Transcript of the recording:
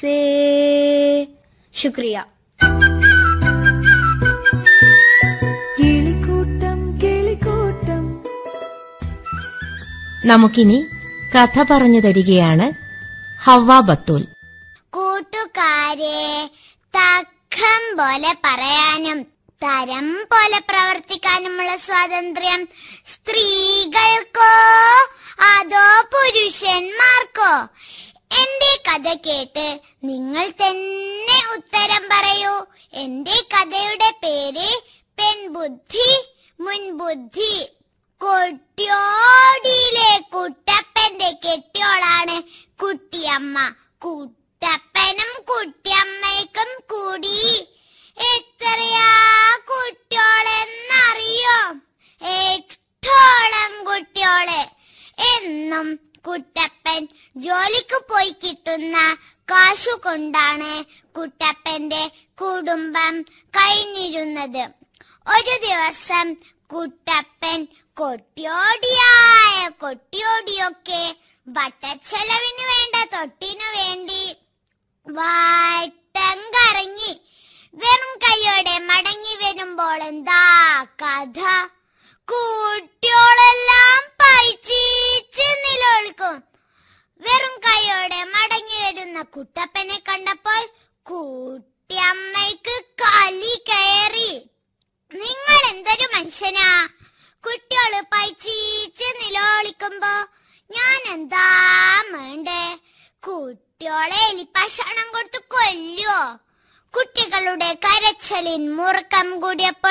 से शुक्रिया കിളിക്കൂട്ടം കിളിക്കൂട്ടം നമുക്കിനി കഥ പറഞ്ഞു തരികയാണ് ഹവ്വ ബത്തൂൽ കൂട്ടുകാരെ തക്കം പോലെ പറയാനും തരം പോലെ പ്രവർത്തിക്കാനുമുള്ള സ്വാതന്ത്ര്യം സ്ത്രീകൾക്കോ അതോ പുരുഷന്മാർക്കോ എന്റെ കഥ കേട്ട് നിങ്ങൾ തന്നെ ഉത്തരം പറയൂ എന്റെ കഥയുടെ പേര് പെൺബുദ്ധി മുൻബുദ്ധി കൊട്ടിയോടിയിലെ കുട്ടപ്പന്റെ കെട്ടിയോളാണ് കുട്ടിയമ്മ കുട്ടപ്പനും കുട്ടിയമ്മയ്ക്കും കൂടി എത്രയാ കുട്ടിയോളെന്നറിയോ എട്ടോളം കുട്ടിയോള് എന്നും കുട്ടപ്പൻ ജോലിക്ക് പോയി കിട്ടുന്ന കാശു കൊണ്ടാണ് കുട്ടപ്പന്റെ കുടുംബം കഴിഞ്ഞിരുന്നത് ഒരു ദിവസം കുട്ടപ്പൻ കൊട്ടിയോടിയായ കൊട്ടിയോടിയൊക്കെ വട്ടച്ചെലവിന് വേണ്ട തൊട്ടിനു വേണ്ടി വട്ടം കറങ്ങി വെറും കൈയോടെ മടങ്ങി വരുമ്പോൾ എന്താ കഥ കുട്ടിയോളെല്ലാം പൈച്ചീച്ച് നിലവിളിക്കും വെറും കൈയോടെ മടങ്ങി വരുന്ന കുട്ടപ്പനെ കണ്ടപ്പോൾ കുട്ടിയമ്മയ്ക്ക് കലി കയറി നിങ്ങൾ എന്തൊരു മനുഷ്യനാ കുട്ടികള് പൈച്ചീച്ച് നിലോളിക്കുമ്പോ ഞാൻ എന്താ വേണ്ടേ കുട്ടിയോളെ എലിപ്പക്ഷണം കൊടുത്ത് കൊല്ലുവോ കുട്ടികളുടെ കരച്ചലിൻ മുറുക്കം കൂടിയപ്പോൾ